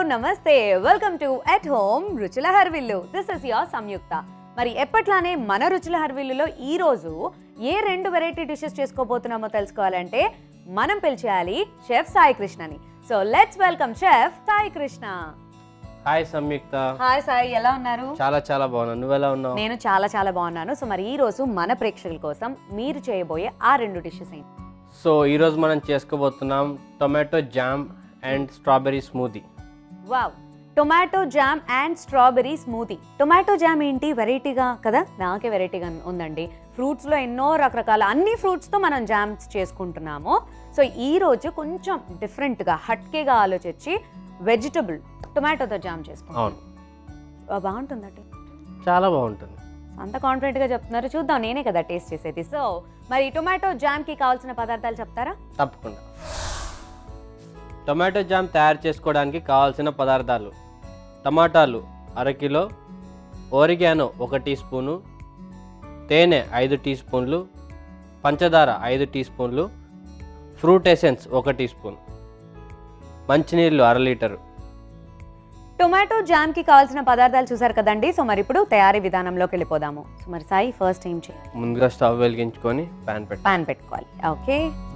నమస్తే welcome to at home రుచుల హర్విల్లు దిస్ ఇస్ యువర్ సంయుక్త మరి ఎప్పట్లానే మన రుచుల హర్విల్లులో ఈ రోజు ఏ రెండు వెరైటీ డిషెస్ చేసుకోబోతున్నామో తెలుసుకోవాలంటే మనం పిలిచేయాలి షెఫ్ సాయి కృష్ణని so let's welcome chef Sai Krishna hi Samyuktha hi Sai ఎలా ఉన్నారు చాలా చాలా బాగున్నాను నువ్వు ఎలా ఉన్నావు నేను చాలా చాలా బాగున్నాను సో మరి ఈ రోజు మన ప్రేక్షకుల కోసం మీరు చేయబోయే ఆ రెండు డిషెస్ ఏంటి సో ఈరోజు మనం చేసుకోబోతున్నాం tomato jam and strawberry smoothie wow tomato jam and strawberry smoothie tomato jam ఏంటి వెరైటీగా కదా నాకే వెరైటీగా ఉందండి ఫ్రూట్స్లో ఎన్నో రకరకాల అన్ని ఫ్రూట్స్తో మనం జామ్స్ చేసుకుంటున్నాము సో ఈ రోజు కొంచెం డిఫరెంట్గా హట్కేగా ఆలోచించి వెజిటబుల్ టొమాటోతో జామ్ చేసుకుంటాం అవును బాగుంటుందట చాలా బాగుంటుంది అంత కాన్ఫిడెంట్గా చెప్తున్నారు చూద్దాం నేనే కదా టేస్ట్ చేసేది సో మరి టొమాటో జామ్కి కావాల్సిన పదార్థాలు చెప్తారా తప్పకుండా టొమాటో జామ్ తయారు చేసుకోవడానికి కావాల్సిన పదార్థాలు టమాటాలు అరకిలో ఓరిగానో ఒక టీ స్పూను తేనె ఐదు టీ స్పూన్లు పంచదార ఐదు టీ స్పూన్లు ఫ్రూట్ ఎసెన్స్ ఒక టీ స్పూన్ మంచినీళ్ళు అర లీటరు టొమాటో జామ్కి కావాల్సిన పదార్థాలు చూసారు కదండి సో మరి ఇప్పుడు తయారీ విధానంలోకి వెళ్ళిపోదాము సో మరి సాయి ఫస్ట్ ఏం చేయాలి ముందుగా స్టవ్ వెలిగించుకొని ప్యాన్ పెట్టి పాన్ పెట్టుకోవాలి ఓకే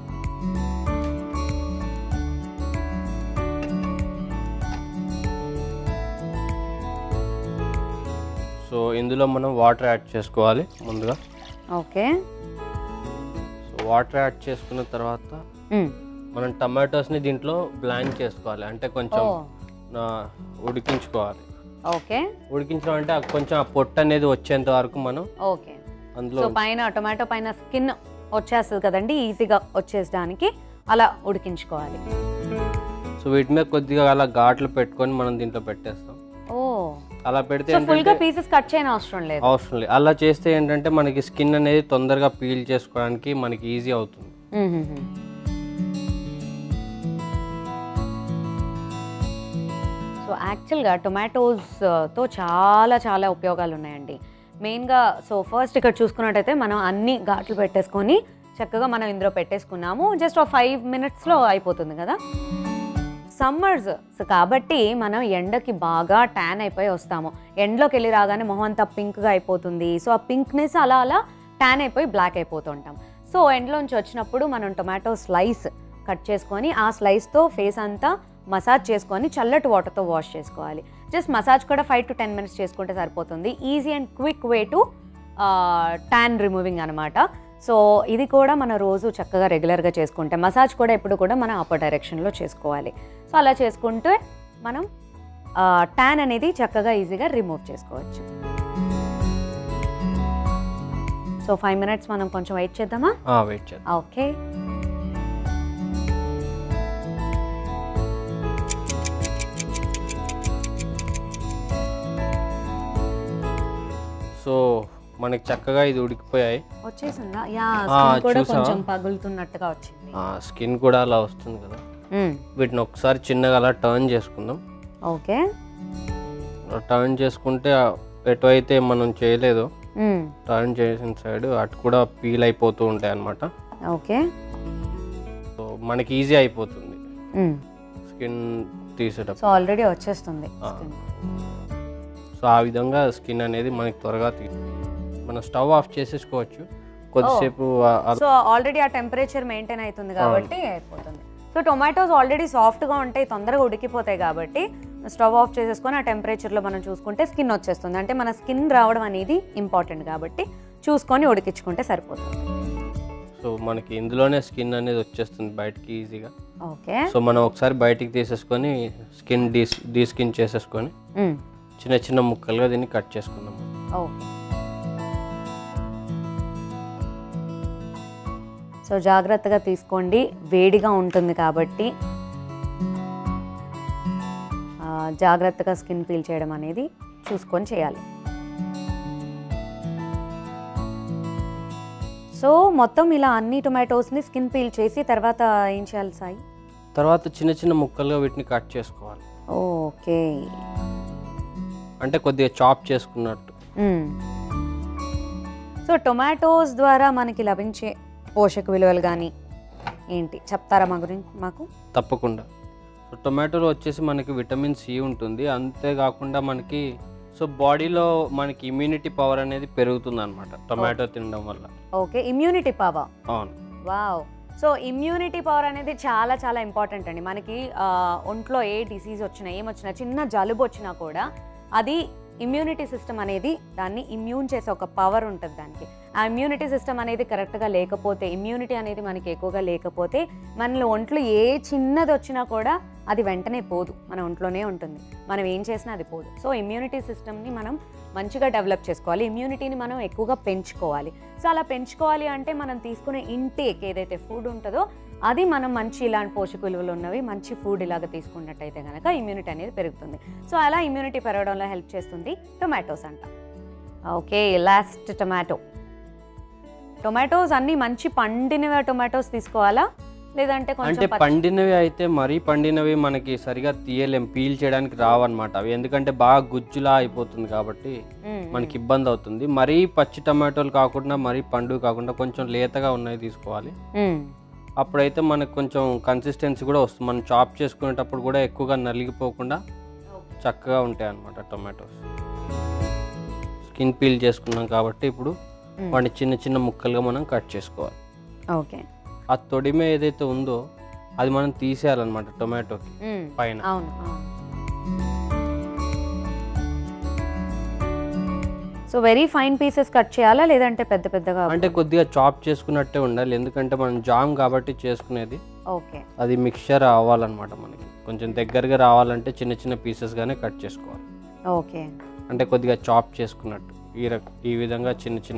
సో ఇందులో మనం వాటర్ యాడ్ చేసుకోవాలి ముందుగా ఓకే సో వాటర్ యాడ్ చేసుకున్న తర్వాత మ్మ్. మనం టమాటోస్ని దీంట్లో బ్లాంక్ చేసుకోవాలి అంటే కొంచెం ఓ ఆ, ఉడికించుకోవాలి ఓకే ఉడికించడం అంటే ఆ కొంచెం ఆ పొట్టు అనేది వచ్చేంత వరకు మనం ఓకే అందులో సో పైన టొమాటో పైన స్కిన్ వచ్చేస్తుంది కదండి ఈజీగా వచ్చేసడానికి అలా ఉడికించుకోవాలి సో వీటి మీద కొద్దిగా అలా ఘాట్లు పెట్టుకొని మనం దీంట్లో పెట్టేస్తాం ఓ అలా పెడితే సో ఫుల్ గా ఏంటంటే పీసెస్ కట్ చేయని అవసరం లేదు అవసరం లేదు అలా చేస్తే ఏంటంటే మనకి స్కిన్ అనేది తొందరగా పీల్ చేసుకోవడానికి మనకి ఈజీ అవుతుంది మ్మ్. సో యాక్చువల్గా టొమాటోస్తో చాలా చాలా ఉపయోగాలు ఉన్నాయండి మెయిన్గా సో ఫస్ట్ ఇక్కడ చూసుకున్నట్టయితే మనం అన్ని ఘాట్లు పెట్టేసుకొని చక్కగా మనం ఇందులో పెట్టేసుకున్నాము జస్ట్ ఒక ఫైవ్ మినిట్స్లో అయిపోతుంది కదా సమ్మర్స్ సో కాబట్టి మనం ఎండకి బాగా ట్యాన్ అయిపోయి వస్తాము ఎండలోకి వెళ్ళి రాగానే మొహం అంతా పింక్గా అయిపోతుంది సో ఆ పింక్నెస్ అలా అలా ట్యాన్ అయిపోయి బ్లాక్ అయిపోతుంటాం సో ఎండలోంచి వచ్చినప్పుడు మనం టొమాటో స్లైస్ కట్ చేసుకొని ఆ స్లైస్తో ఫేస్ అంతా మసాజ్ చేసుకొని చల్లటి వాటర్తో వాష్ చేసుకోవాలి జస్ట్ మసాజ్ కూడా ఫైవ్ టు టెన్ మినిట్స్ చేసుకుంటే సరిపోతుంది easy and quick way to tan removing అనమాట సో ఇది కూడా మన రోజు చక్కగా రెగ్యులర్గా చేసుకుంటే మసాజ్ కూడా ఎప్పుడు కూడా మనం అప్పర్ డైరెక్షన్లో చేసుకోవాలి సో అలా చేసుకుంటే మనం ట్యాన్ అనేది చక్కగా ఈజీగా రిమూవ్ చేసుకోవచ్చు సో ఫైవ్ మినిట్స్ మనం కొంచెం వెయిట్ చేద్దామా వెయిట్ చేద్దాం ఓకే సో మనకి చక్కగా ఇది ఉడికిపోయాయి వచ్చేసిందా యా ఆ, స్కిన్ కూడా చూసావా? కొంచెం పగులుతున్నట్టుగా వచ్చింది స్కిన్ కూడా అలా వస్తుంది కదా వీటిని ఒకసారి చిన్నగా అలా టర్న్ చేసుకుందాం ఓకే టర్న్ చేసుకుంటే ఆ ఎటువైతే మనం చేయలేదో టర్న్ చేసిన సైడ్ అటు కూడా పీల్ అయిపోతూ ఉంటాయి అన్నమాట ఓకే సో మనకి ఈజీ అయిపోతుంది స్కిన్ తీసేటప్పుడు సో ఆల్రెడీ వచ్చేస్తుంది ఆ. skin. సో ఆ విధంగా స్కిన్ అనేది మనకి త్వరగా తీ మనం స్టవ్ ఆఫ్ చేసేసుకోవచ్చు కొద్దిసేపు ఆ- ఆ- సో ఆల్రెడీ ఆ టెంపరేచర్ మెయింటైన్ అవుతుంది కాబట్టి అయిపోతుంది సో టొమాటోస్ ఆల్రెడీ సాఫ్ట్గా ఉంటాయి తొందరగా ఉడికిపోతాయి కాబట్టి స్టవ్ ఆఫ్ చేసేసుకొని ఆ టెంపరేచర్లో మనం చూసుకుంటే స్కిన్ వచ్చేస్తుంది అంటే మన స్కిన్ రావడం అనేది ఇంపార్టెంట్ కాబట్టి చూసుకొని ఉడికించుకుంటే సరిపోతుంది సో మనకి ఇందులోనే స్కిన్ అనేది వచ్చేస్తుంది బయటికి ఈజీగా ఓకే సో మనం ఒకసారి బయటికి తీసేసుకొని స్కిన్ డీ డీ స్కిన్ చేసేసుకొని చిన్న చిన్న ముక్కలుగా దీన్ని కట్ చేసుకుందాం ఓకే సో జాగ్రత్తగా తీసుకోండి వేడిగా ఉంటుంది కాబట్టి ఆ, జాగ్రత్తగా స్కిన్ పీల్ చేయడం అనేది చూసుకొని చేయాలి సో మొత్తం ఇలా అన్ని టొమాటోస్ని స్కిన్ పీల్ చేసి తర్వాత ఏం చేయాలి సాయి తర్వాత చిన్న చిన్న ముక్కలుగా వీటిని కట్ చేసుకోవాలి ఓకే అంటే కొద్దిగా చాప్ చేసుకున్నట్టు మ్మ్. సో టొమాటోస్ ద్వారా మనకి లభించే పోషక విలువలు కానీ ఏంటి చెప్తారా మా గురించి మాకు తప్పకుండా సో సో టొమాటోలో వచ్చేసి మనకి విటమిన్ సి ఉంటుంది అంతేకాకుండా మనకి సో బాడీలో మనకి ఇమ్యూనిటీ పవర్ అనేది పెరుగుతుంది అనమాట టొమాటో తినడం వల్ల ఓకే ఇమ్యూనిటీ పవర్ అవును వావ్ సో ఇమ్యూనిటీ పవర్ అనేది చాలా చాలా ఇంపార్టెంట్ అండి మనకి ఆ, ఒంట్లో ఏ డిసీజ్ వచ్చినా ఏమొచ్చినా చిన్న జలుబు వచ్చినా కూడా అది ఇమ్యూనిటీ సిస్టమ్ అనేది దాన్ని ఇమ్యూన్ చేసే ఒక పవర్ ఉంటుంది దానికి ఆ ఇమ్యూనిటీ సిస్టమ్ అనేది కరెక్ట్గా లేకపోతే ఇమ్యూనిటీ అనేది మనకి ఎక్కువగా లేకపోతే మనలో ఒంట్లో ఏ చిన్నది వచ్చినా కూడా అది వెంటనే పోదు మన ఒంట్లోనే ఉంటుంది మనం ఏం చేసినా అది పోదు సో ఇమ్యూనిటీ సిస్టమ్ని మనం మంచిగా డెవలప్ చేసుకోవాలి ఇమ్యూనిటీని మనం ఎక్కువగా పెంచుకోవాలి సో అలా పెంచుకోవాలి అంటే మనం తీసుకునే ఇంటేక్ ఏదైతే ఫుడ్ ఉంటుందో అది మనం మంచి ఇలాంటి పోషక విలువలు ఉన్నవి మంచి ఫుడ్ ఇలాగ తీసుకున్నట్టయితే కనుక ఇమ్యూనిటీ అనేది పెరుగుతుంది సో అలా ఇమ్యూనిటీ పెరగడంలో హెల్ప్ చేస్తుంది టొమాటోస్ అంట ఓకే లాస్ట్ టొమాటో టొమాటోస్ అన్నీ మంచి పండిన టొమాటోస్ తీసుకోవాలా లేదంటే అంటే కొంచెం పచ్చి- పండినవి అయితే మరీ పండినవి మనకి సరిగా తీయలేం పీల్ చేయడానికి రావన్నమాట అవి ఎందుకంటే బాగా గుజ్జులా అయిపోతుంది కాబట్టి మ్మ్, మనకి ఇబ్బంది అవుతుంది మరీ పచ్చి టమాటోలు కాకుండా మరీ పండు కాకుండా కొంచెం లేతగా ఉన్నవి తీసుకోవాలి మ్మ్. అప్పుడైతే మనకు కొంచెం కన్సిస్టెన్సీ కూడా వస్తుంది మనం చాప్ చేసుకునేటప్పుడు కూడా ఎక్కువగా నలిగిపోకుండా చక్కగా ఉంటాయి అన్నమాట టొమాటోస్ స్కిన్ పీల్ చేసుకున్నాం కాబట్టి ఇప్పుడు మ్మ్. వాటిని చిన్న చిన్న ముక్కలుగా మనం కట్ చేసుకోవాలి ఓకే ఆ తొడిమే ఏదైతే ఉందో అది మనం తీసేయాలన్నమాట టొమాటోకి మ్మ్. పైన అవును అవును so very fine pieces cut చేయాలా లేదంటే పెద్ద పెద్దగా అంటే కొద్దిగా చాప్ చేసుకున్నట్టే ఉండాలి ఎందుకంటే మనం జామ్ కాబట్టి చేసుకునేది ఓకే అది మిక్చర్ అవ్వాలన్నమాట మనకి కొంచెం దగ్గరగా రావాలంటే చిన్న చిన్న పీసెస్గానే కట్ చేసుకోవాలి ఓకే అంటే కొద్దిగా చాప్ చేసుకున్నట్టు ఈ రక ఈ విధంగా చిన్న చిన్న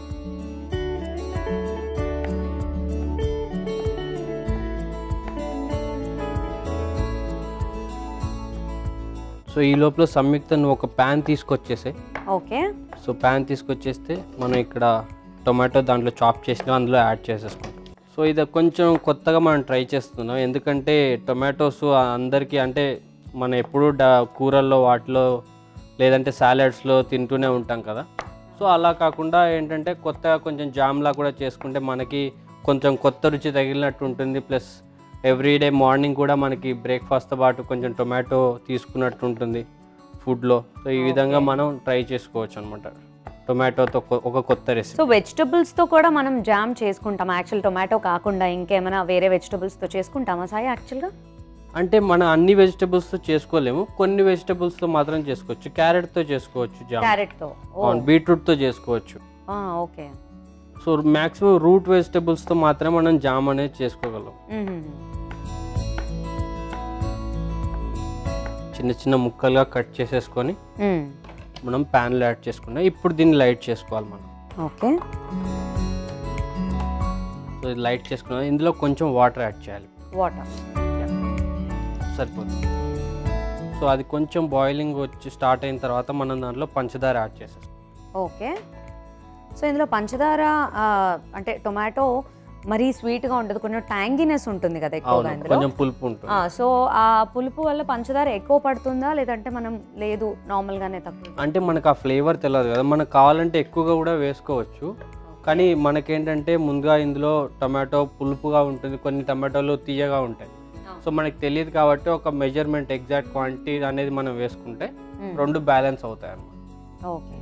సో ఈ లోపల సంయుక్త నువ్వు ఒక ప్యాన్ తీసుకొచ్చేసే ఓకే సో ప్యాన్ తీసుకొచ్చేస్తే మనం ఇక్కడ టొమాటో దాంట్లో చాప్ చేసిన అందులో యాడ్ చేసేసుకుంటాం సో ఇది కొంచెం కొత్తగా మనం ట్రై చేస్తున్నాం ఎందుకంటే టొమాటోస్ అందరికీ అంటే మనం ఎప్పుడు డా కూరల్లో వాటిలో లేదంటే సాలెడ్స్లో తింటూనే ఉంటాం కదా సో అలా కాకుండా ఏంటంటే కొత్తగా కొంచెం జామ్లా కూడా చేసుకుంటే మనకి కొంచెం కొత్త రుచి తగిలినట్టు ఉంటుంది ప్లస్ ఎవ్రీడే మార్నింగ్ కూడా మనకి బ్రేక్ఫాస్ట్తో పాటు కొంచెం టొమాటో తీసుకున్నట్టు ఉంటుంది ఫుడ్లో సో ఈ విధంగా మనం ట్రై చేసుకోవచ్చు అనమాట టొమాటోతో కొ- ఒక కొత్త రెసిపీ సో వెజిటబుల్స్తో కూడా మనం జామ్ చేసుకుంటాం యాక్చువల్ టొమాటో కాకుండా ఇంకేమైనా వేరే వెజిటబుల్స్తో చేసుకుంటామా సాయి యాక్చువల్గా అంటే మన అన్ని వెజిటబుల్స్తో చేసుకోలేము కొన్ని వెజిటబుల్స్తో మాత్రం చేసుకోవచ్చు క్యారెట్తో చేసుకోవచ్చు జామ్ క్యారెట్తో అవును బీట్రూట్తో చేసుకోవచ్చు ఓకే సో మ్యాక్సిమం రూట్ వెజిటబుల్స్తో మాత్రమే మనం జామ్ అనేది చేసుకోగలం చిన్న చిన్న ముక్కలుగా కట్ చేసేసుకొని మనం ప్యాన్లో యాడ్ చేసుకున్నాం ఇప్పుడు దీన్ని లైట్ చేసుకోవాలి మనం ఓకే సో ఇది లైట్ చేసుకున్నాం ఇందులో కొంచెం వాటర్ యాడ్ చేయాలి వాటర్ సరిపోతుంది సో అది కొంచెం బాయిలింగ్ వచ్చి స్టార్ట్ అయిన తర్వాత మనం దాంట్లో పంచదార యాడ్ చేసేస్తాం ఓకే సో ఇందులో పంచదార ఆ, అంటే టొమాటో మరీ స్వీట్గా ఉండదు కొంచెం ట్యాంగినెస్ ఉంటుంది కదా ఎక్కువగా అవును ఇందులో కొంచెం పులుపు ఉంటుంది ఆ, సో ఆ పులుపు వల్ల పంచదార ఎక్కువ పడుతుందా లేదంటే మనం లేదు నార్మల్గానే తక్కువ అంటే మనకు ఆ ఫ్లేవర్ తెలియదు కదా మనకు కావాలంటే ఎక్కువగా కూడా వేసుకోవచ్చు కానీ మనకేంటంటే ముందుగా ఇందులో టమాటో పులుపుగా ఉంటుంది కొన్ని టమాటోలు తీయగా ఉంటాయి సో మనకి తెలియదు కాబట్టి ఒక మెజర్మెంట్ ఎగ్జాక్ట్ క్వాంటిటీ అనేది మనం వేసుకుంటే మ్మ్. రెండు బ్యాలెన్స్ అవుతాయి అన్నమాట ఓకే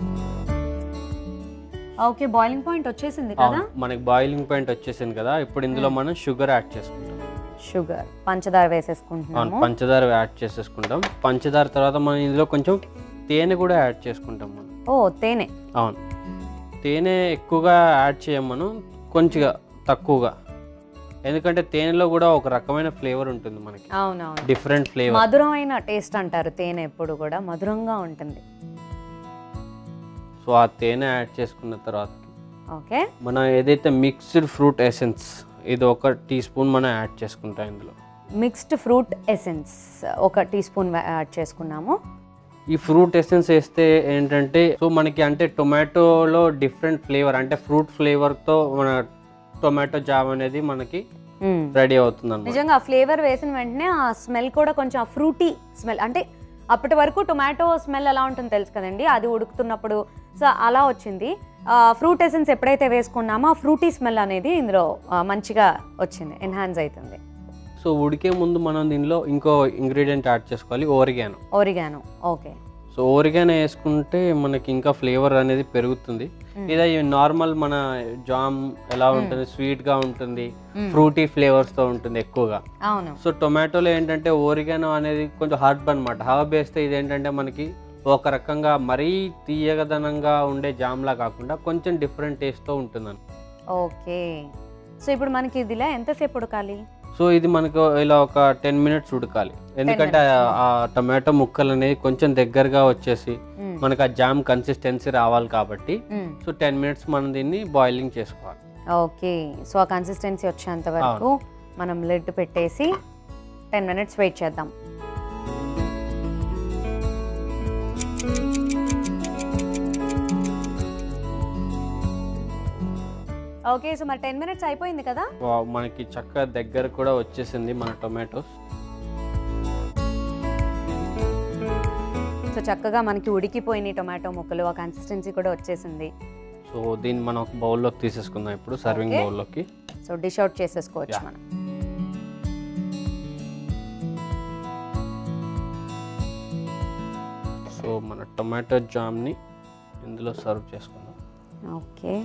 ఓకే బాయిలింగ్ పాయింట్ వచ్చేసింది కదా అవును, మనకి బాయిలింగ్ పాయింట్ వచ్చేసింది కదా ఇప్పుడు ఇందులో మనం షుగర్ యాడ్ చేసుకుంటాం షుగర్ పంచదార అవును వేసేసుకుంటున్నాము పంచదార యాడ్ చేసేసుకుంటాం పంచదార తర్వాత మనం ఇందులో కొంచెం తేనె కూడా యాడ్ చేసుకుంటాం మనం ఓ తేనె అవును తేనె ఎక్కువగా యాడ్ చేయం మనం కొంచెంగా తక్కువగా ఎందుకంటే తేనెలో కూడా ఒక రకమైన ఫ్లేవర్ ఉంటుంది మనకి అవునవును డిఫరెంట్ ఫ్లేవర్ మధురమైన టేస్ట్ అంటారు తేనె ఎప్పుడు కూడా మధురంగా ఉంటుంది సో ఆ తేనె యాడ్ చేసుకున్న తర్వాత ఓకే మనం ఏదైతే మిక్స్డ్ ఫ్రూట్ ఎసెన్స్ ఇది ఒక టీ స్పూన్ మనం యాడ్ చేసుకుంటాం ఇందులో మిక్స్డ్ ఫ్రూట్ ఎసెన్స్ ఒక టీ స్పూన్ యాడ్ చేసుకున్నాము ఈ ఫ్రూట్ ఎసెన్స్ వేస్తే ఏంటంటే సో మనకి అంటే టొమాటోలో డిఫరెంట్ ఫ్లేవర్ అంటే ఫ్రూట్ ఫ్లేవర్తో మన టొమాటో జామ్ అనేది మనకి మ్మ్. రెడీ అవుతుంది అనమాట నిజంగా ఆ ఫ్లేవర్ వేసిన వెంటనే ఆ స్మెల్ కూడా కొంచెం ఆ ఫ్రూటీ స్మెల్ అంటే అప్పటి వరకు టొమాటో స్మెల్ ఎలా ఉంటుందో తెలుసు కదండి అది ఉడుకుతున్నప్పుడు సో అలా వచ్చింది ఫ్రూట్ ఎసెన్స్ ఎప్పుడైతే వేసుకున్నామో ఆ ఫ్రూటీ స్మెల్ అనేది ఇందులో ఆ, మంచిగా వచ్చింది ఎన్హాన్స్ అవుతుంది సో ఉడికే ముందు మనం దీనిలో ఇంకో ఇంగ్రీడియంట్ యాడ్ చేసుకోవాలి oregano oregano okay so oregano వేసుకుంటే మనకి ఇంకా ఫ్లేవర్ అనేది పెరుగుతుంది ఇది నార్మల్ మన జామ్ ఎలా ఉంటుంది స్వీట్గా ఉంటుంది ఫ్రూటీ ఫ్లేవర్స్తో ఉంటుంది ఎక్కువగా అవును సో టొమాటోలో ఏంటంటే ఓరిగానో అనేది కొంచెం హార్డ్ అనమాట హర్బ్ వేస్తే ఇది ఏంటంటే మనకి ఒక రకంగా మరీ తీయగదనంగా ఉండే జామ్లా కాకుండా కొంచెం డిఫరెంట్ టేస్ట్తో ఉంటుందని ఓకే సో ఇప్పుడు మనకి ఇదిలా ఎంతసేపు ఉడకాలి సో ఇది మనకు ఇలా ఒక టెన్ మినిట్స్ ఉడకాలి ఎందుకంటే ఆ- ఆ టొమాటో ముక్కలు అనేది కొంచెం దగ్గరగా వచ్చేసి మ్మ్. మనకు ఆ జామ్ కన్సిస్టెన్సీ రావాలి కాబట్టి మ్మ్. సో టెన్ మినిట్స్ మనం దీన్ని బాయిలింగ్ చేసుకోవాలి ఓకే సో ఆ కన్సిస్టెన్సీ వచ్చేంత వరకు మనం లిడ్ పెట్టేసి టెన్ మినిట్స్ వెయిట్ చేద్దాం ఓకే సో మరి టెన్ మినిట్స్ అయిపోయింది కదా వా- మనకి చక్కగా దగ్గర కూడా వచ్చేసింది మన టొమాటోస్ సో చక్కగా మనకి ఉడికిపోయినాయి టొమాటో ముక్కలు ఆ కన్సిస్టెన్సీ కూడా వచ్చేసింది సో దీన్ని మనం ఒక బౌల్లోకి తీసేసుకుందాం ఇప్పుడు సర్వింగ్ Okay. బౌల్లోకి సో డిష్ అవుట్ చేసేసుకోవచ్చు Yeah. మనం సో మన టొమాటో జామ్ని ఇందులో సర్వ్ చేసుకుందాం ఓకే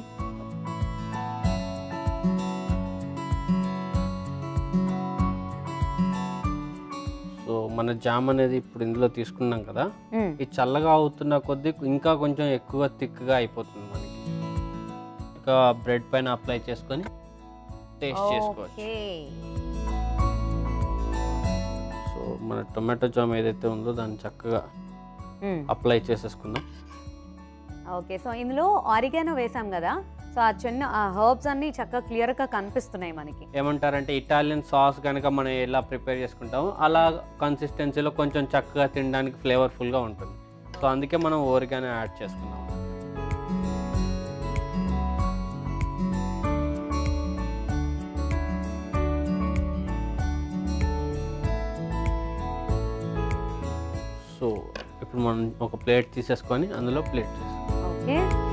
సో మన జామ్ అనేది ఇప్పుడు ఇందులో తీసుకున్నాం కదా మ్మ్. ఈ చల్లగా అవుతున్న కొద్దీ ఇంకా కొంచెం ఎక్కువ థిక్గా అయిపోతుంది మనకి ఇక బ్రెడ్ పైన అప్లై చేసుకొని టేస్ట్ చేసుకోవచ్చు ఓకే సో మన టొమాటో జామ్ ఏదైతే ఉందో దాన్ని చక్కగా మ్మ్. అప్లై చేసేసుకుందాం ఓకే సో ఇందులో ఆరిగానో వేసాం కదా సో ఆ చిన్న ఆ హర్బ్స్ అన్ని చక్కగా క్లియర్గా కనిపిస్తున్నాయి మనకి ఏమంటారంటే ఇటాలియన్ సాస్ కనుక మనం ఎలా ప్రిపేర్ చేసుకుంటామో అలా కన్సిస్టెన్సీలో కొంచెం చక్కగా తినడానికి ఫ్లేవర్ఫుల్గా ఉంటుంది సో అందుకే మనం ఓరిగానే యాడ్ చేసుకున్నాం సో ఇప్పుడు మనం ఒక ప్లేట్ తీసేసుకొని అందులో ప్లేట్ చేస్తాం ఓకే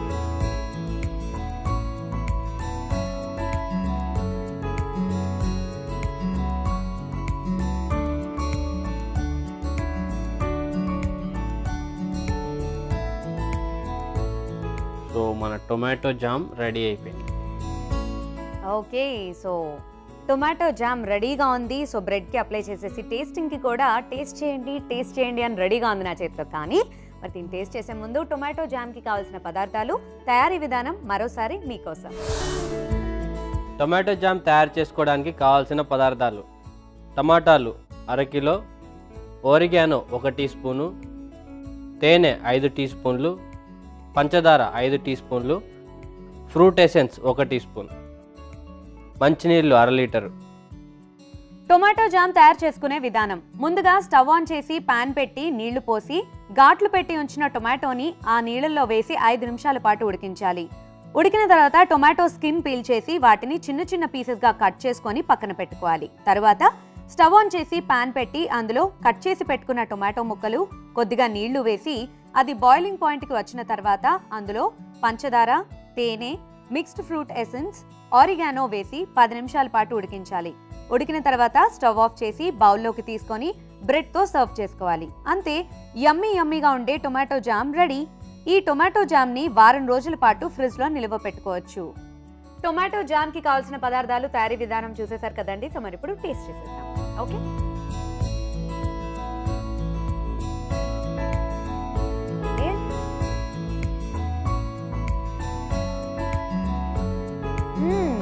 సో మన టొమాటో జామ్ రెడీ అయిపోయింది ఓకే సో టొమాటో జామ్ రెడీగా ఉంది సో బ్రెడ్కి అప్లై చేసేసి టేస్టింగ్కి కూడా టేస్ట్ చేయండి టేస్ట్ చేయండి అని రెడీగా ఉంది నా చేతిలో కానీ మరి దీన్ని టేస్ట్ చేసే ముందు టొమాటో జామ్కి కావాల్సిన పదార్థాలు తయారీ విధానం మరోసారి మీకోసం టొమాటో జామ్ తయారు చేసుకోవడానికి కావాల్సిన పదార్థాలు టమాటాలు అరకిలో ఓరిగానో ఒక టీ స్పూను తేనె ఐదు టీ స్పూన్లు పంచదార ఐదు టీ స్పూన్లు ఫ్రూట్ ఎసెన్స్ ఒక టీ స్పూన్ మంచినీళ్ళు అర లీటరు టొమాటో జామ్ తయారు చేసుకునే విధానం ముందుగా స్టవ్ ఆన్ చేసి పాన్ పెట్టి నీళ్లు పోసి ఘాట్లు పెట్టి ఉంచిన టొమాటోని ఆ నీళ్ళల్లో వేసి ఐదు నిమిషాల పాటు ఉడికించాలి ఉడికిన తర్వాత టొమాటో స్కిన్ పీల్ చేసి వాటిని చిన్న చిన్న పీసెస్గా కట్ చేసుకొని పక్కన పెట్టుకోవాలి తర్వాత స్టవ్ ఆన్ చేసి పాన్ పెట్టి అందులో కట్ చేసి పెట్టుకున్న టొమాటో ముక్కలు కొద్దిగా నీళ్లు వేసి అది బాయిలింగ్ పాయింట్కి వచ్చిన తర్వాత అందులో పంచదార తేనె మిక్స్డ్ ఫ్రూట్ ఎసెన్స్ ఆరిగానో వేసి పది నిమిషాల పాటు ఉడికించాలి ఉడికిన తర్వాత స్టవ్ ఆఫ్ చేసి బౌల్లోకి తీసుకొని బ్రెడ్తో సర్వ్ చేసుకోవాలి అంతే యమ్మీ యమ్మీగా ఉండే టొమాటో జామ్ రెడీ ఈ టొమాటో జామ్ని వారం రోజుల పాటు ఫ్రిడ్జ్లో నిల్వ పెట్టుకోవచ్చు టొమాటో జామ్కి కావాల్సిన పదార్థాలు తయారీ విధానం చూసేశారు కదండి సో మరి ఇప్పుడు టేస్ట్ చేసేద్దాం ఓకే ఓకే. మ్మ్.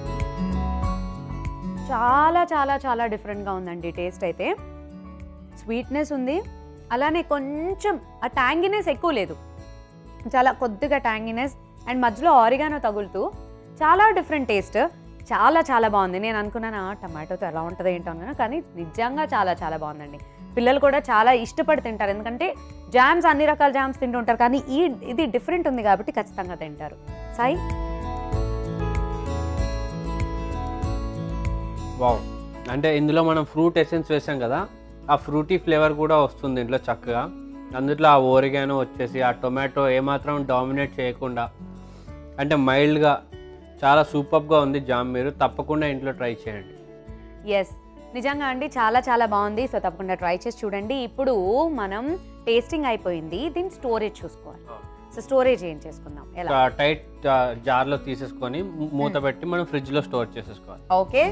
చాలా చాలా చాలా డిఫరెంట్గా ఉందండి టేస్ట్ అయితే స్వీట్నెస్ ఉంది అలానే కొంచెం ఆ ట్యాంగినెస్ ఎక్కువ లేదు చాలా కొద్దిగా ట్యాంగినెస్ అండ్ మధ్యలో ఆరిగానో తగులుతూ చాలా డిఫరెంట్ టేస్ట్ చాలా చాలా బాగుంది నేను అనుకున్నాను "ఆ, టమాటోతో ఎలా ఉంటుంది ఏంటో అనుకున్నా కానీ నిజంగా చాలా చాలా బాగుందండి పిల్లలు కూడా చాలా ఇష్టపడి తింటారు ఎందుకంటే జామ్స్ అన్ని రకాల జామ్స్ తింటుంటారు కానీ ఈ ఇది డిఫరెంట్ ఉంది కాబట్టి ఖచ్చితంగా తింటారు సాయి వావ్ అంటే ఇందులో మనం ఫ్రూట్ ఎసెన్స్ వేసాం కదా ఆ ఫ్రూటీ ఫ్లేవర్ కూడా వస్తుంది ఇంట్లో చక్కగా అందులో ఆ ఓరిగానో వచ్చేసి ఆ టొమాటో ఏమాత్రం డామినేట్ చేయకుండా అంటే మైల్డ్గా చాలా సూపర్గా ఉంది జామ్ మీరు తప్పకుండా ఇంట్లో ట్రై చేయండి ఎస్ నిజంగా అండి చాలా చాలా బాగుంది సో తప్పకుండా ట్రై చేసి చూడండి ఇప్పుడు మనం టేస్టింగ్ అయిపోయింది దీని స్టోరేజ్ చూసుకోవాలి సో స్టోరేజ్ ఏం చేసుకుందాం ఎలా ఒక టైట్ జార్లో తీసేసుకొని మూత పెట్టి మనం ఫ్రిడ్జ్లో స్టోర్ చేసేసుకోవాలి ఓకే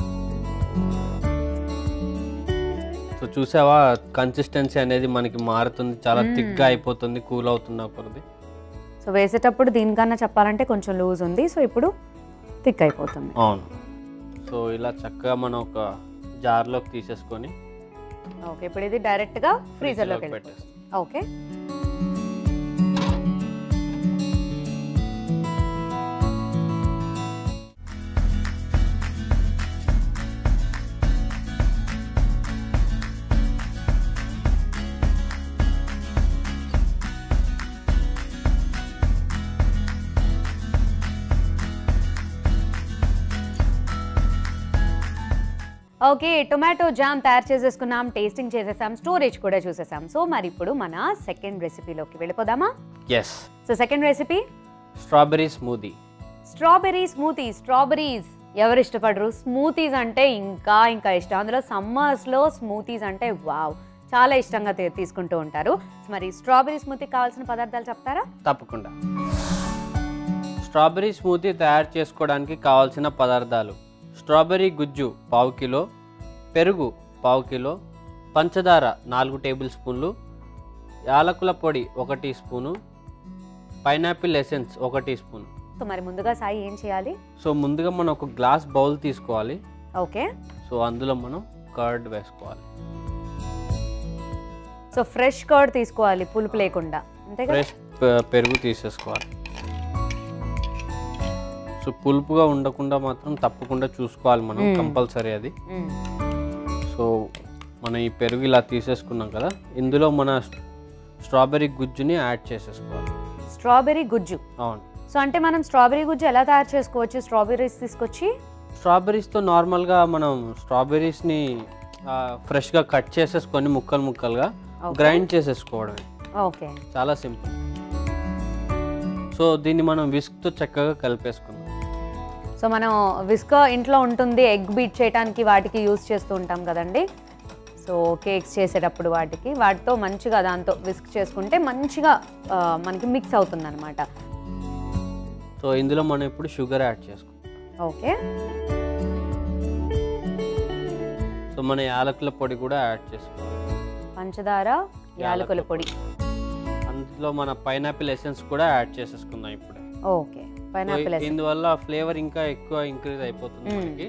సో చూసావా కన్సిస్టెన్సీ అనేది మనకి మారుతుంది చాలా మ్మ్. థిక్గా అయిపోతుంది కూల్ అవుతుంది కొద్ది సో వేసేటప్పుడు దీనికన్నా చెప్పాలంటే కొంచెం లూజ్ ఉంది సో ఇప్పుడు థిక్ అయిపోతుంది అవును సో ఇలా చక్కగా మనం ఒక జార్లోకి తీసేసుకొని ఓకే ఇప్పుడు ఇది డైరెక్ట్గా ఫ్రీజర్లోకి ఫ్రిడ్జ్లోకి వెళ్ళిపోతుంది పెట్టేస్తాం ఓకే ఓకే టొమాటో జామ్ తయారు చేసేసుకున్నాం టేస్టింగ్ చేసేసాం స్టోరేజ్ కూడా చూసేసాం సో మరి ఇప్పుడు మన సెకండ్ రెసిపీలోకి వెళ్ళిపోదామా yes so second recipe strawberry smoothie strawberry smoothie strawberries ఎవరు ఇష్టపడరు స్మూతీస్ అంటే ఇంకా ఇంకా ఇష్టం అందులో సమ్మర్స్లో స్మూతీస్ అంటే వావ్ చాలా ఇష్టంగా తీ- తీసుకుంటూ ఉంటారు సో మరి స్ట్రాబెరీ స్మూతీకి కావాల్సిన పదార్థాలు చెప్తారా తప్పకుండా స్ట్రాబెరీ స్మూతీ తయారు చేసుకోవడానికి కావాల్సిన పదార్థాలు స్ట్రాబెరీ గుజ్జు పావు కిలో పెరుగు పావు కిలో పంచదార నాలుగు టేబుల్ స్పూన్లు యాలకుల పొడి ఒక టీ స్పూను పైనాపిల్ ఎసెన్స్ ఒక టీ స్పూన్ సో మరి ముందుగా సాయి ఏం చేయాలి సో ముందుగా మనం ఒక గ్లాస్ బౌల్ తీసుకోవాలి ఓకే సో అందులో మనం కర్డ్ వేసుకోవాలి సో ఫ్రెష్ కర్డ్ తీసుకోవాలి పులుపు లేకుండా అంతే కదా ఫ్రెష్ పె- పెరుగు తీసేసుకోవాలి సో పులుపుగా ఉండకుండా మాత్రం తప్పకుండా చూసుకోవాలి మనం మ్మ్. కంపల్సరీ అది మ్మ్. సో మనం ఈ పెరుగు ఇలా తీసేసుకున్నాం కదా ఇందులో మన స్ట్రాబెరీ గుజ్జుని యాడ్ చేసేసుకోవాలి స్ట్రాబెరీ గుజ్జు అవును సో అంటే మనం స్ట్రాబెరీ గుజ్జు ఎలా తయారు చేసుకోవచ్చు స్ట్రాబెరీస్ తీసుకొచ్చి స్ట్రాబెరీస్తో నార్మల్గా మనం స్ట్రాబెరీస్ని ఫ్రెష్గా కట్ చేసేసుకొని ముక్కలు ముక్కలుగా Okay. గ్రైండ్ చేసేసుకోవడమే ఓకే చాలా సింపుల్ సో దీన్ని మనం విస్క్తో చక్కగా కలిపేసుకుందాం సో మనం విస్క్ ఇంట్లో ఉంటుంది ఎగ్ బీట్ చేయడానికి వాటికి యూస్ చేస్తూ ఉంటాం కదండి సో కేక్స్ చేసేటప్పుడు వాటికి వాటితో మంచిగా దాంతో విస్క్ చేసుకుంటే మంచిగా ఆ, మనకి మిక్స్ అవుతుంది అనమాట సో ఇందులో మనం ఇప్పుడు షుగర్ యాడ్ చేసుకుంటాం ఓకే సో మన యాలకుల పొడి కూడా యాడ్ చేసుకోవాలి పంచదార యాలకుల పొడి అందులో మన పైనాపిల్ ఎసెన్స్ కూడా యాడ్ చేసేసుకుందాం ఇప్పుడు ఓకే పైనాపిల్ ఇందువల్ల ఫ్లేవర్ ఇంకా ఎక్కువ ఇంక్రీజ్ అయిపోతుంది మ్మ్. మనకి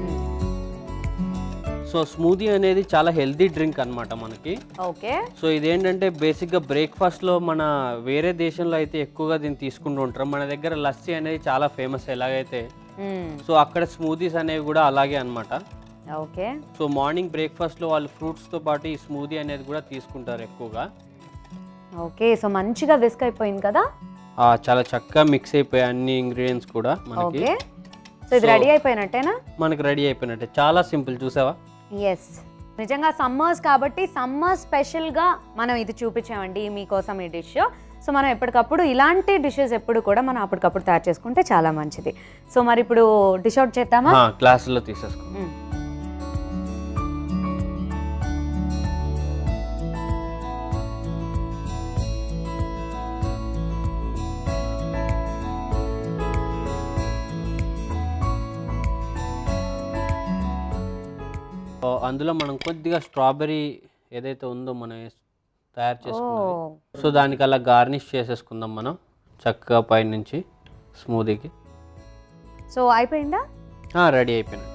సో స్మూదీ అనేది చాలా హెల్తీ డ్రింక్ అన్నమాట మనకి ఓకే సో ఇదేంటంటే బేసిక్గా బ్రేక్ఫాస్ట్లో మన వేరే దేశంలో అయితే ఎక్కువగా దీన్ని తీసుకుంటూ ఉంటారు మన దగ్గర లస్సీ అనేది చాలా ఫేమస్ ఎలాగైతే సో అక్కడ స్మూదీస్ అనేవి కూడా అలాగే అన్నమాట ఓకే సో మార్నింగ్ బ్రేక్ఫాస్ట్లో వాళ్ళు ఫ్రూట్స్తో పాటు ఈ స్మూదీ అనేది కూడా తీసుకుంటారు ఎక్కువగా ఓకే సో మంచిగా విస్క్ అయిపోయింది కదా ఆ, చాలా చక్కగా మిక్స్ అయిపోయాయి అన్ని ఇంగ్రీడియంట్స్ కూడా మనకి ఓకే సో ఇది So- రెడీ అయిపోయినట్టేనా మనకి రెడీ అయిపోయినట్టే చాలా సింపుల్ చూసావా ఎస్ నిజంగా సమ్మర్స్ కాబట్టి సమ్మర్ స్పెషల్గా మనం ఇది చూపించామండి మీకోసం ఈ డిష్ సో మనం ఎప్పటికప్పుడు ఇలాంటి డిషెస్ ఎప్పుడు కూడా మనం అప్పటికప్పుడు తయారు చేసుకుంటే చాలా మంచిది సో మరి ఇప్పుడు డిష్ అవుట్ చేద్దామా గ్లాసులో తీసేసుకో మ్మ్. సో అందులో మనం కొద్దిగా స్ట్రాబెరీ ఏదైతే ఉందో మనం వేస్- తయారు ఓ చేసుకున్నది సో దానికి అలా గార్నిష్ చేసేసుకుందాం మనం చక్కగా పైనుంచి స్మూదీకి సో అయిపోయిందా రెడీ అయిపోయినట్టు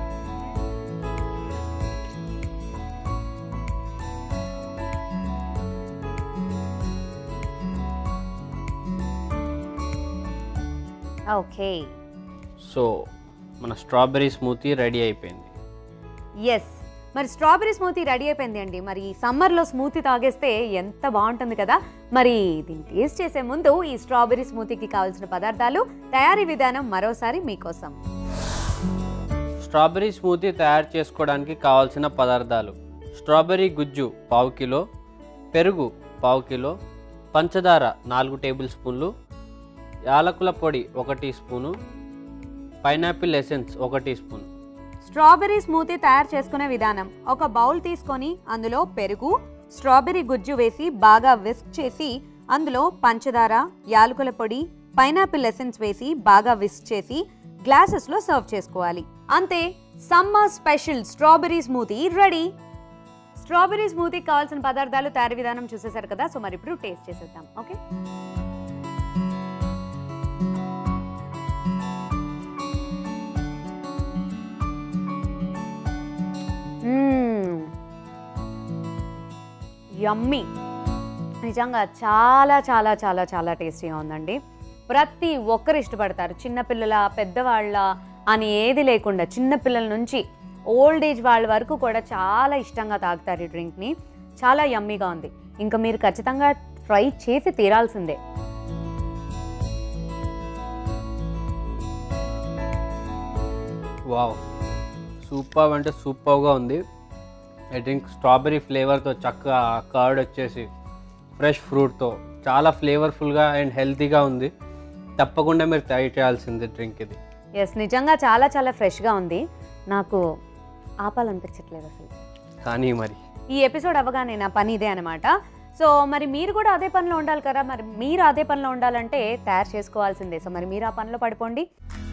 ఓకే సో మన స్ట్రాబెరీ స్మూతీ రెడీ అయిపోయింది ఎస్ మరి స్ట్రాబెరీ స్మూతీ రెడీ అయిపోయింది అండి మరి సమ్మర్లో స్మూతీ తాగేస్తే ఎంత బాగుంటుంది కదా మరి దీన్ని టేస్ట్ చేసే ముందు ఈ స్ట్రాబెరీ స్మూతీకి కావాల్సిన పదార్థాలు తయారీ విధానం మరోసారి మీకోసం స్ట్రాబెరీ స్మూతీ తయారు చేసుకోవడానికి కావాల్సిన పదార్థాలు స్ట్రాబెరీ గుజ్జు పావు కిలో పెరుగు పావు కిలో పంచదార నాలుగు టేబుల్ స్పూన్లు యాలకుల పొడి ఒక టీ స్పూను పైనాపిల్ ఎసెన్స్ ఒక టీ స్పూన్ స్ట్రాబెర్రీ స్మూతీ తయారు చేసుకునే విధానం ఒక బౌల్ తీసుకొని అందులో పెరుగు స్ట్రాబెర్రీ గుజ్జు వేసి బాగా విస్క్ చేసి అందులో పంచదార యాలకుల పొడి పైనాపిల్ ఎసెన్స్ వేసి బాగా విస్క్ చేసి గ్లాసెస్లో సర్వ్ చేసుకోవాలి అంతే summer special strawberry smoothie ready strawberry స్మూతీకి కావాల్సిన పదార్థాలు తయారీ విధానం చూసేశారు కదా సో మరి ఇప్పుడు టేస్ట్ చేసేద్దాం ఓకే యమ్మీ నిజంగా చాలా చాలా చాలా చాలా టేస్టీగా ఉందండి ప్రతి ఒక్కరు ఇష్టపడతారు చిన్నపిల్లల పెద్దవాళ్ళ అని ఏది లేకుండా చిన్నపిల్లల నుంచి ఓల్డ్ ఏజ్ వాళ్ళ వరకు కూడా చాలా ఇష్టంగా తాగుతారు ఈ డ్రింక్ని చాలా యమ్మీగా ఉంది ఇంకా మీరు ఖచ్చితంగా ట్రై చేసి తీరాల్సిందే వావ్ సూపర్ అంటే సూపర్గా ఉంది ఐ డ్రింక్ స్ట్రాబెరీ ఫ్లేవర్తో చక్కగా కర్డ్ వచ్చేసి ఫ్రెష్ ఫ్రూట్తో చాలా ఫ్లేవర్ఫుల్గా అండ్ హెల్తీగా ఉంది తప్పకుండా మీరు ట్రై చేయాల్సింది డ్రింక్ ఇది ఎస్ నిజంగా చాలా చాలా ఫ్రెష్గా ఉంది నాకు ఆపాలనిపించట్లేదు అసలు కానీ మరి ఈ ఎపిసోడ్ అవ్వగానే నా పని ఇదే అనమాట సో మరి మీరు కూడా అదే పనిలో ఉండాలి కదా మరి మీరు అదే పనిలో ఉండాలంటే తయారు చేసుకోవాల్సిందే సో మరి మీరు ఆ పనిలో పడిపోండి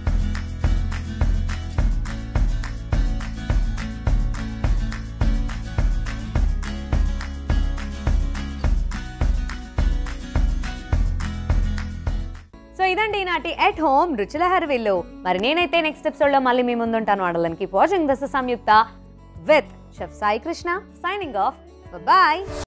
సో ఇదండి నాటి ఎట్ హోమ్ రుచుల హర్విల్లు మరి నేనైతే నెక్స్ట్ ఎపిసోడ్లో మళ్ళీ మీ ముందుంటాను వాడడానికి watching this Samyuktha with chef Sai Krishna signing off bye